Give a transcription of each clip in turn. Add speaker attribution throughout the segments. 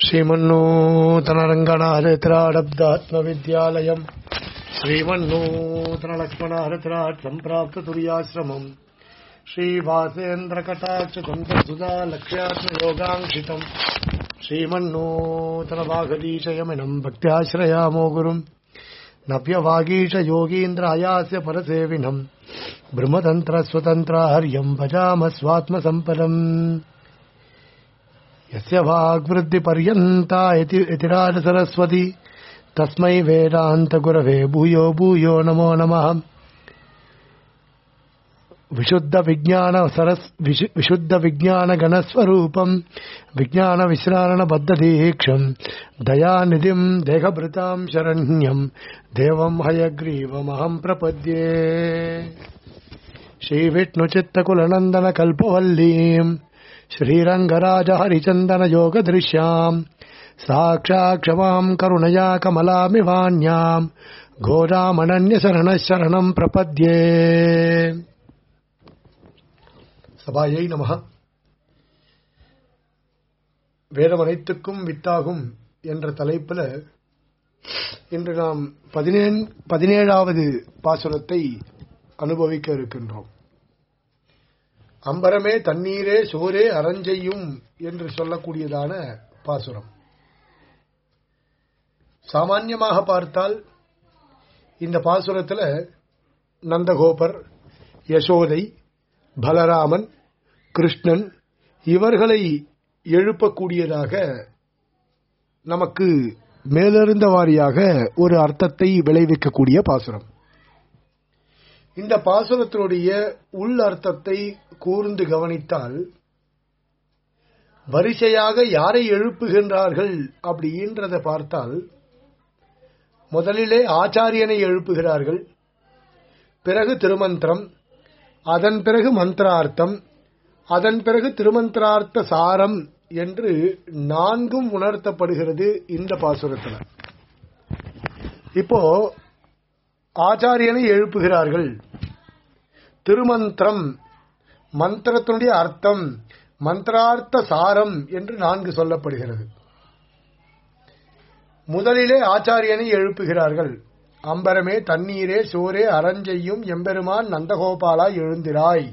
Speaker 1: श्रीमन्नूतनरङ्गनाहरत्राडब्दात्मविद्यालयम् श्रीमन्नूतनलक्ष्मणाहरत्राट् सम्प्राप्ततुर्याश्रमम् श्रीवासेन्द्रकटाक्षतन्त्रसुधा लक्ष्यात्मयोगाङ्क्षितम् श्रीमन्नूतनवागदीशयमिनम् भक्त्याश्रयामो गुरुम् नव्यवागीशयोगीन्द्रायास्य परसेविनम् ब्रह्मतन्त्रस्वतन्त्राहर्यम् भजाम स्वात्मसम्पदम् यस्य वाग्वृद्धिपर्यन्ता इति इतिराजसरस्वती तस्मै वेदान्तगुरवे भूयो भूयो नमो नमः विशुद्धविज्ञान सरस् विशु- विशुद्धविज्ञानगणस्वरूपम् विज्ञानविश्रारणबद्धदीक्षम् दयानिधिम् देहभृताम् शरण्यम् देवम् हयग्रीवमहम् प्रपद्ये श्रीविष्णुचित्तकुलनन्दनकल्पवल्लीम् श्रीरङ्गराजहरिचन्दनयोगदृश्याम् साक्षाक्षमाम् करुणया कमलामिवान्याम् घोरामनन्यशरणः शरणम् प्रपद्ये சபாயை நமக வேதம் அனைத்துக்கும் வித்தாகும் என்ற தலைப்பில் இன்று நாம் பதினேழு பதினேழாவது பாசுரத்தை அனுபவிக்க இருக்கின்றோம் அம்பரமே தண்ணீரே சோரே அரஞ்செய்யும் என்று சொல்லக்கூடியதான பாசுரம் சாமான்யமாக பார்த்தால் இந்த பாசுரத்தில் நந்தகோபர் யசோதை பலராமன் கிருஷ்ணன் இவர்களை எழுப்பக்கூடியதாக நமக்கு மேலிருந்த வாரியாக ஒரு அர்த்தத்தை விளைவிக்கக்கூடிய பாசுரம் இந்த பாசுரத்தினுடைய உள் அர்த்தத்தை கூர்ந்து கவனித்தால் வரிசையாக யாரை எழுப்புகின்றார்கள் அப்படின்றத பார்த்தால் முதலிலே ஆச்சாரியனை எழுப்புகிறார்கள் பிறகு திருமந்திரம் அதன் பிறகு மந்திரார்த்தம் அதன் பிறகு திருமந்திரார்த்த சாரம் என்று நான்கும் உணர்த்தப்படுகிறது இந்த பாசுரத்தில் இப்போ ஆச்சாரியனை எழுப்புகிறார்கள் திருமந்திரம் மந்திரத்தினுடைய அர்த்தம் மந்திரார்த்த சாரம் என்று நான்கு சொல்லப்படுகிறது முதலிலே ஆச்சாரியனை எழுப்புகிறார்கள் அம்பரமே தண்ணீரே சோரே அரஞ்செய்யும் எம்பெருமான் நந்தகோபாலா எழுந்திராய்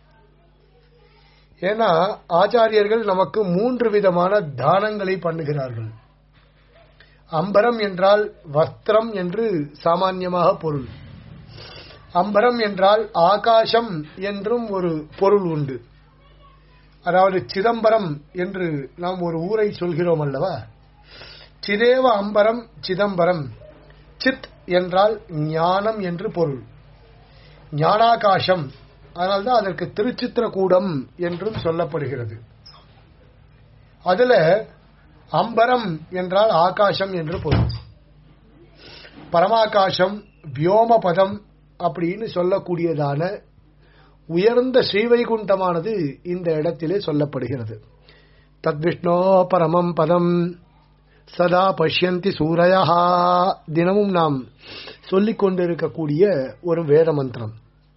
Speaker 1: ஏன்னா ஆச்சாரியர்கள் நமக்கு மூன்று விதமான தானங்களை பண்ணுகிறார்கள் அம்பரம் என்றால் வஸ்திரம் என்று சாமான்யமாக பொருள் அம்பரம் என்றால் ஆகாசம் என்றும் ஒரு பொருள் உண்டு அதாவது சிதம்பரம் என்று நாம் ஒரு ஊரை சொல்கிறோம் அல்லவா சிதேவ அம்பரம் சிதம்பரம் சித் என்றால் ஞானம் என்று பொருள் ஞானாகாசம் அதனால்தான் அதற்கு திருச்சித்திரக்கூடம் என்றும் சொல்லப்படுகிறது அதுல அம்பரம் என்றால் ஆகாசம் என்று பொருள் பரமாகாசம் வியோமபதம் அப்படின்னு சொல்லக்கூடியதான உயர்ந்த ஸ்ரீவைகுண்டமானது இந்த இடத்திலே சொல்லப்படுகிறது தத்விஷ்ணோ பரமம் பதம் சதா பஷ்யந்தி சூரையா தினமும் நாம் சொல்லிக் கொண்டிருக்கக்கூடிய ஒரு வேத மந்திரம்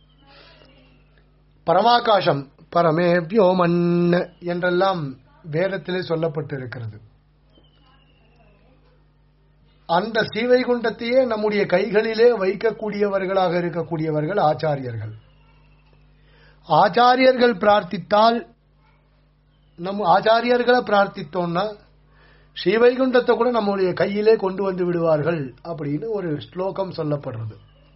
Speaker 1: பரமாகாசம் பரமே வியோமன் என்றெல்லாம் வேதத்திலே சொல்லப்பட்டிருக்கிறது அந்த ஸ்ரீவைகுண்டத்தையே நம்முடைய கைகளிலே வைக்கக்கூடியவர்களாக இருக்கக்கூடியவர்கள் ஆச்சாரியர்கள் ஆச்சாரியர்கள் பிரார்த்தித்தால் நம் ஆச்சாரியர்களை பிரார்த்தித்தோம்னா ஸ்ரீவைகுண்டத்தை கூட நம்முடைய கையிலே கொண்டு வந்து விடுவார்கள் அப்படின்னு ஒரு ஸ்லோகம் சொல்லப்படுறது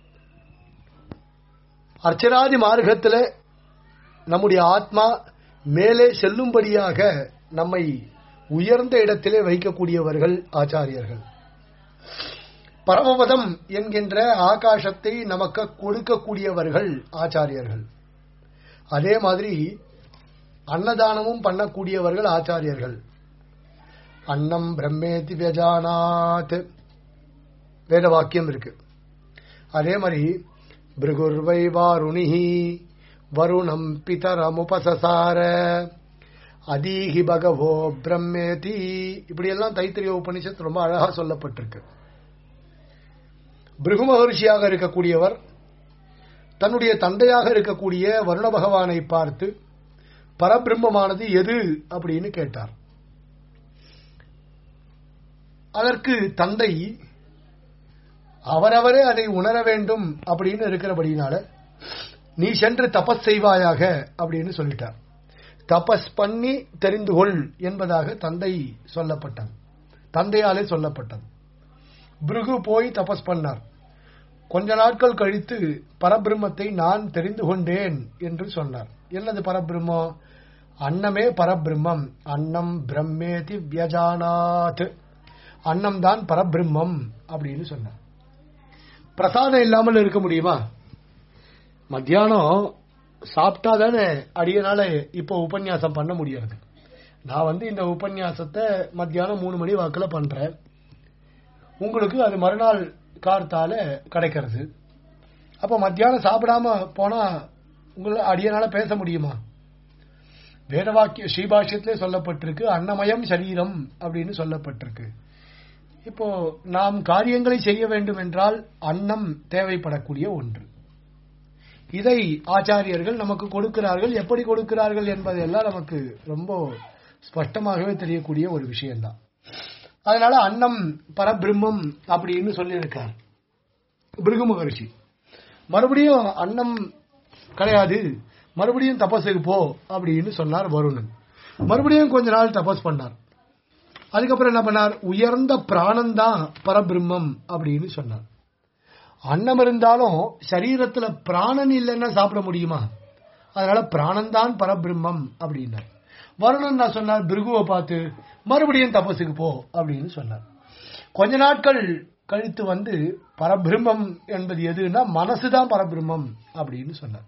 Speaker 1: அர்ச்சராதி மார்க்கத்தில் நம்முடைய ஆத்மா மேலே செல்லும்படியாக நம்மை உயர்ந்த இடத்திலே வைக்கக்கூடியவர்கள் ஆச்சாரியர்கள் பரமபதம் என்கின்ற ஆகாசத்தை நமக்கு கொடுக்கக்கூடியவர்கள் ஆச்சாரியர்கள் அதே மாதிரி அன்னதானமும் பண்ணக்கூடியவர்கள் ஆச்சாரியர்கள் அன்னம் பிரம்மேதி வியஜானாத் வேத வாக்கியம் இருக்கு அதே மாதிரி பிருகுர்வை வாருணிஹி வருணம் பிதரமுபசசார அதீஹி பகவோ பிரம்மேதி இப்படியெல்லாம் தைத்திரிய உபனிஷத் ரொம்ப அழகா சொல்லப்பட்டிருக்கு பிருகு மகர்ஷியாக இருக்கக்கூடியவர் தன்னுடைய தந்தையாக இருக்கக்கூடிய வருண பகவானை பார்த்து பரபிரம்மமானது எது அப்படின்னு கேட்டார் அதற்கு தந்தை அவரவரே அதை உணர வேண்டும் அப்படின்னு இருக்கிறபடினால நீ சென்று தபஸ் செய்வாயாக அப்படின்னு சொல்லிட்டார் தபஸ் பண்ணி தெரிந்து கொள் என்பதாக தந்தை சொல்லப்பட்டது தந்தையாலே சொல்லப்பட்டது பிருகு போய் தபஸ் பண்ணார் கொஞ்ச நாட்கள் கழித்து பரபிரம்மத்தை நான் தெரிந்து கொண்டேன் என்று சொன்னார் என்னது பரபிரம்மம் அன்னமே பரபிரம்மம் அன்னம் பிரம்மேதி வியஜானாத் அன்னம் தான் பரபிரம்மம் அப்படின்னு சொன்னார் பிரசாதம் இல்லாமல் இருக்க முடியுமா மத்தியானம் சாப்பிட்டா தானே அடியனால இப்போ உபன்யாசம் பண்ண முடியாது நான் வந்து இந்த உபன்யாசத்தை மத்தியானம் மூணு மணி வாக்கில் பண்றேன் உங்களுக்கு அது மறுநாள் கார்த்தால கிடைக்கிறது அப்ப மத்தியானம் சாப்பிடாம போனா உங்களை அடியனால பேச முடியுமா வேதவாக்கிய ஸ்ரீபாஷ்யத்திலே சொல்லப்பட்டிருக்கு அன்னமயம் சரீரம் அப்படின்னு சொல்லப்பட்டிருக்கு இப்போ நாம் காரியங்களை செய்ய வேண்டும் என்றால் அன்னம் தேவைப்படக்கூடிய ஒன்று இதை ஆச்சாரியர்கள் நமக்கு கொடுக்கிறார்கள் எப்படி கொடுக்கிறார்கள் என்பதெல்லாம் நமக்கு ரொம்ப ஸ்பஷ்டமாகவே தெரியக்கூடிய ஒரு விஷயம்தான் அதனால அன்னம் பரபிரம்மம் அப்படின்னு சொல்லியிருக்கார் பிருகு மகர்ஷி மறுபடியும் அன்னம் கிடையாது மறுபடியும் தபஸுக்கு போ அப்படின்னு சொன்னார் வருணன் மறுபடியும் கொஞ்ச நாள் தபஸ் பண்ணார் அதுக்கப்புறம் என்ன பண்ணார் உயர்ந்த பிராணம் தான் பரபிரம்மம் அப்படின்னு சொன்னார் அன்னம் இருந்தாலும் சரீரத்துல பிராணன் இல்லைன்னா சாப்பிட முடியுமா அதனால பிராணந்தான் பரபிரம்மம் அப்படின்னார் வருணன் நான் சொன்னார் பிருகுவை பார்த்து மறுபடியும் தபஸுக்கு போ அப்படின்னு சொன்னார் கொஞ்ச நாட்கள் கழித்து வந்து பரபிரம்மம் என்பது எதுன்னா மனசுதான் பரபிரம்மம் அப்படின்னு சொன்னார்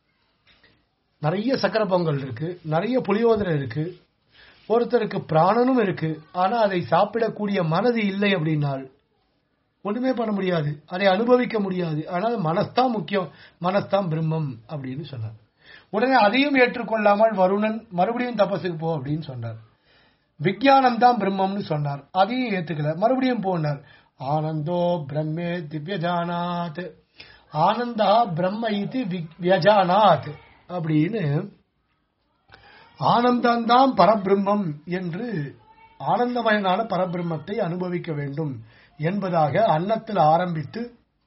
Speaker 1: நிறைய சக்கரை பொங்கல் இருக்கு நிறைய புளியோதரை இருக்கு ஒருத்தருக்கு பிராணனும் இருக்கு ஆனா அதை சாப்பிடக்கூடிய மனது இல்லை அப்படின்னால் ஒண்ணுமே பண்ண முடியாது அதை அனுபவிக்க முடியாது ஆனால் மனஸ்தான் முக்கியம் மனஸ்தான் பிரம்மம் அப்படின்னு சொன்னார் உடனே அதையும் ஏற்றுக்கொள்ளாமல் வருணன் மறுபடியும் தபஸுக்கு போ அப்படின்னு சொன்னார் விஜயானம் தான் பிரம்மம்னு சொன்னார் அதையும் ஏத்துக்கல மறுபடியும் போனார் ஆனந்தோ பிரம்மே திவ்யஜானாத் ஆனந்தா பிரம்ம இது வியஜானாத் அப்படின்னு ஆனந்தம்தான் பரபிரம்மம் என்று ஆனந்தமயனான பரபிரம்மத்தை அனுபவிக்க வேண்டும் என்பதாக அன்னத்தில் ஆரம்பித்து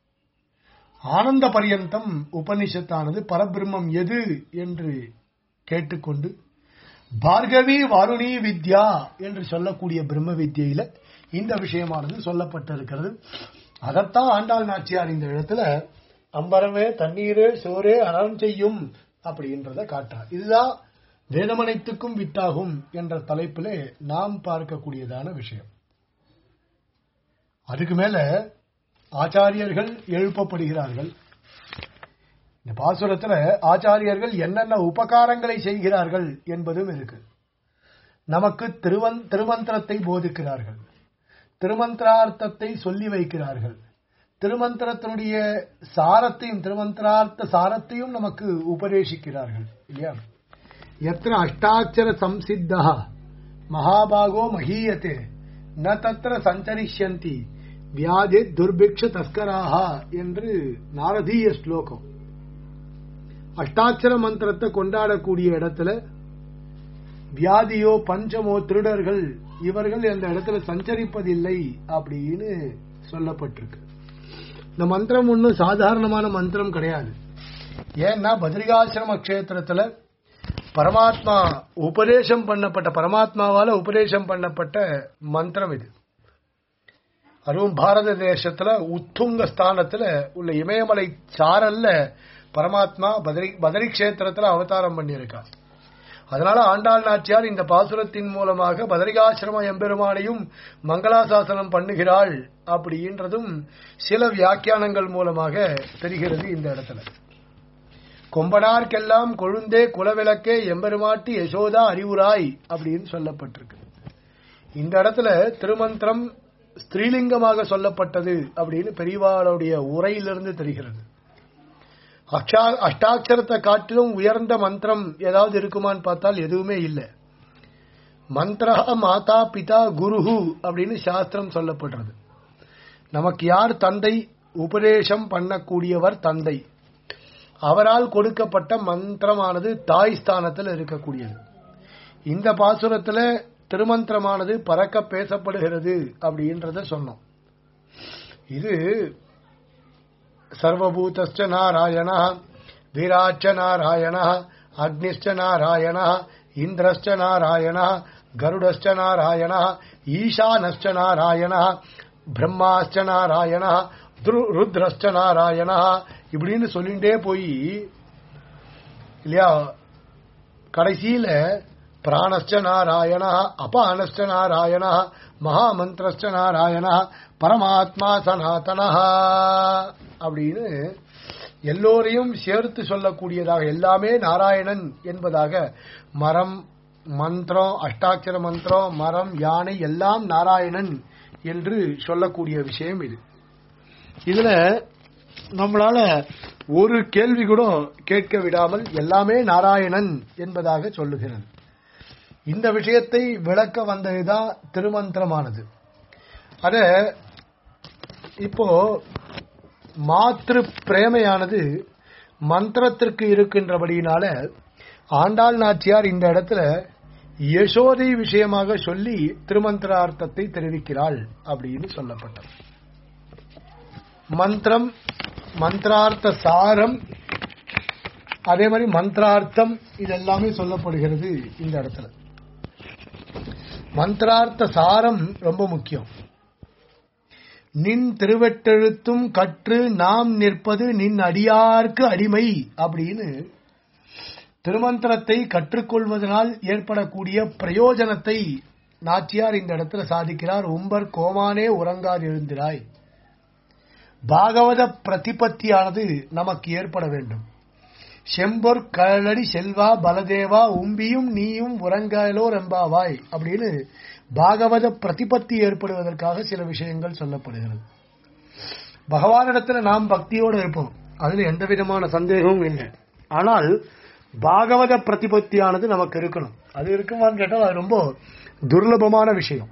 Speaker 1: ஆனந்த பரியந்தம் உபனிஷத்தானது பரபிரம்மம் எது என்று கேட்டுக்கொண்டு பார்கவி வாருணி வித்யா என்று சொல்லக்கூடிய பிரம்ம வித்யில இந்த விஷயமானது சொல்லப்பட்டிருக்கிறது அதைத்தான் ஆண்டாள் நாச்சியார் இந்த இடத்துல அம்பரமே தண்ணீரே சோரே அறம் செய்யும் அப்படின்றத காட்டுறார் இதுதான் வேதமனைத்துக்கும் வித்தாகும் என்ற தலைப்பிலே நாம் பார்க்கக்கூடியதான விஷயம் அதுக்கு மேல ஆச்சாரியர்கள் எழுப்பப்படுகிறார்கள் இந்த பாசுரத்துல ஆச்சாரியர்கள் என்னென்ன உபகாரங்களை செய்கிறார்கள் என்பதும் இருக்கு நமக்கு திருவன் திருமந்திரத்தை போதிக்கிறார்கள் திருமந்திரார்த்தத்தை சொல்லி வைக்கிறார்கள் திருமந்திரத்தினுடைய சாரத்தையும் திருமந்திரார்த்த சாரத்தையும் நமக்கு உபதேசிக்கிறார்கள் இல்லையா எத்திர அஷ்டாட்சர சம்சித்தா மகாபாகோ மகீயத்தே ந தத்திர சஞ்சரிஷ்யந்தி வியாதி துர்பிக்ஷ தஸ்கராக என்று நாரதீய ஸ்லோகம் அஷ்டாட்சர மந்திரத்தை கொண்டாடக்கூடிய இடத்துல வியாதியோ பஞ்சமோ திருடர்கள் இவர்கள் அந்த இடத்துல சஞ்சரிப்பதில்லை அப்படின்னு சொல்லப்பட்டிருக்கு இந்த மந்திரம் ஒன்றும் சாதாரணமான மந்திரம் கிடையாது ஏன்னா பத்ரிகாசிரம கஷேத்திரத்துல பரமாத்மா உபதேசம் பண்ணப்பட்ட பரமாத்மாவால உபதேசம் பண்ணப்பட்ட மந்திரம் இது அதுவும் பாரத தேசத்துல உத்துங்க ஸ்தானத்துல உள்ள இமயமலை சாரல்ல பரமாத்மா பதரி பதரி கஷேத்திரத்துல அவதாரம் பண்ணியிருக்கார் அதனால ஆண்டாள் நாச்சியார் இந்த பாசுரத்தின் மூலமாக பதரிகாசிரம எம்பெருமானையும் மங்களாசாசனம் பண்ணுகிறாள் அப்படின்றதும் சில வியாக்கியானங்கள் மூலமாக தெரிகிறது இந்த இடத்துல கொம்பனார்க்கெல்லாம் கொழுந்தே குலவிளக்கே எம்பெருமாட்டி யசோதா அறிவுராய் அப்படின்னு சொல்லப்பட்டிருக்கு இந்த இடத்துல திருமந்திரம் ஸ்திரீலிங்கமாக சொல்லப்பட்டது அப்படின்னு பெரியவாளுடைய உரையிலிருந்து தெரிகிறது அக்ஷா அஷ்டாட்சரத்தை காட்டிலும் உயர்ந்த மந்திரம் ஏதாவது இருக்குமான்னு பார்த்தால் எதுவுமே இல்லை மந்திரா மாதா பிதா குருஹு அப்படின்னு சாஸ்திரம் சொல்லப்படுறது நமக்கு யார் தந்தை உபதேசம் பண்ணக்கூடியவர் தந்தை அவரால் கொடுக்கப்பட்ட மந்திரமானது தாய் ஸ்தானத்தில் இருக்கக்கூடியது இந்த பாசுரத்துல திருமந்திரமானது பறக்க பேசப்படுகிறது அப்படின்றத சொன்னோம் இது சர்வபூதஸ்ச நாராயண வீராச்ச நாராயண அக்னிஷ்ட நாராயண இந்திரஸ்ச நாராயண கருடஸ்ச நாராயண ஈசானஸ்ச நாராயண பிரம்மாஸ்ச நாராயண துரு- ருத்ரஸ்ச நாராயண இப்படின்னு சொல்லிட்டே போய் இல்லையா கடைசியில பிராணஸ்ச நாராயண அபானஸ்ச நாராயண மகாமந்திரஸ்ச நாராயண பரமாத்மா சனாதனா அப்படின்னு எல்லோரையும் சேர்த்து சொல்லக்கூடியதாக எல்லாமே நாராயணன் என்பதாக மரம் மந்திரம் அஷ்டாட்சர மந்திரம் மரம் யானை எல்லாம் நாராயணன் என்று சொல்லக்கூடிய விஷயம் இது இதுல நம்மளால ஒரு கேள்வி கூட கேட்க விடாமல் எல்லாமே நாராயணன் என்பதாக சொல்லுகிறது இந்த விஷயத்தை விளக்க வந்ததுதான் திருமந்திரமானது அத இப்போ மாத்திரு பிரேமையானது மந்திரத்திற்கு இருக்கின்றபடியினால ஆண்டாள் நாச்சியார் இந்த இடத்துல யசோதை விஷயமாக சொல்லி திருமந்திரார்த்தத்தை தெரிவிக்கிறாள் அப்படின்னு சொல்லப்பட்டது மந்திரம் மந்திரார்த்த சாரம் அதே மாதிரி மந்திரார்த்தம் இதெல்லாமே சொல்லப்படுகிறது இந்த இடத்துல மந்திரார்த்த சாரம் ரொம்ப முக்கியம் நின் திருவெட்டெழுத்தும் கற்று நாம் நிற்பது நின் அடியார்க்கு அடிமை அப்படின்னு திருமந்திரத்தை கற்றுக்கொள்வதனால் ஏற்படக்கூடிய பிரயோஜனத்தை நாச்சியார் இந்த இடத்துல சாதிக்கிறார் உம்பர் கோமானே உறங்காது எழுந்திராய் பாகவத பிரதிபத்தியானது நமக்கு ஏற்பட வேண்டும் செம்பொற் கழடி செல்வா பலதேவா உம்பியும் நீயும் உறங்காலோ ரெம்பாவாய் அப்படின்னு பாகவத பிரதிபத்தி ஏற்படுவதற்காக சில விஷயங்கள் சொல்லப்படுகிறது பகவானிடத்துல நாம் பக்தியோடு இருப்போம் அதுல எந்த விதமான சந்தேகமும் இல்லை ஆனால் பாகவத பிரதிபத்தியானது நமக்கு இருக்கணும் அது இருக்குமான்னு கேட்டால் அது ரொம்ப துர்லபமான விஷயம்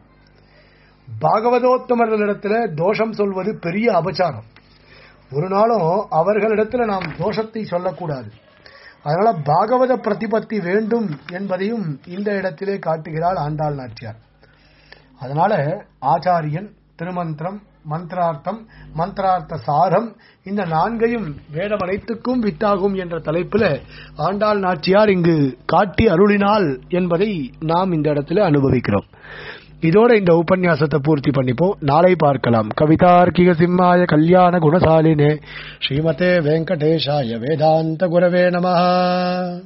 Speaker 1: பாகவதோத்தமர்களிடத்துல தோஷம் சொல்வது பெரிய அபச்சாரம் ஒரு நாளும் அவர்களிடத்துல நாம் தோஷத்தை சொல்லக்கூடாது அதனால பாகவத பிரதிபத்தி வேண்டும் என்பதையும் இந்த இடத்திலே காட்டுகிறாள் ஆண்டாள் நாச்சியார் அதனால ஆச்சாரியன் திருமந்திரம் மந்திரார்த்தம் மந்திரார்த்த சாரம் இந்த நான்கையும் வேதம் அனைத்துக்கும் வித்தாகும் என்ற தலைப்பில் ஆண்டாள் நாச்சியார் இங்கு காட்டி அருளினாள் என்பதை நாம் இந்த இடத்துல அனுபவிக்கிறோம் இதோட இந்த உபன்யாசத்தை பூர்த்தி பண்ணிப்போம் நாளை பார்க்கலாம் கவிதார்க்கிக சிம்மாய கல்யாண குணசாலினே ஸ்ரீமதே வெங்கடேஷாய வேதாந்த குரவே நம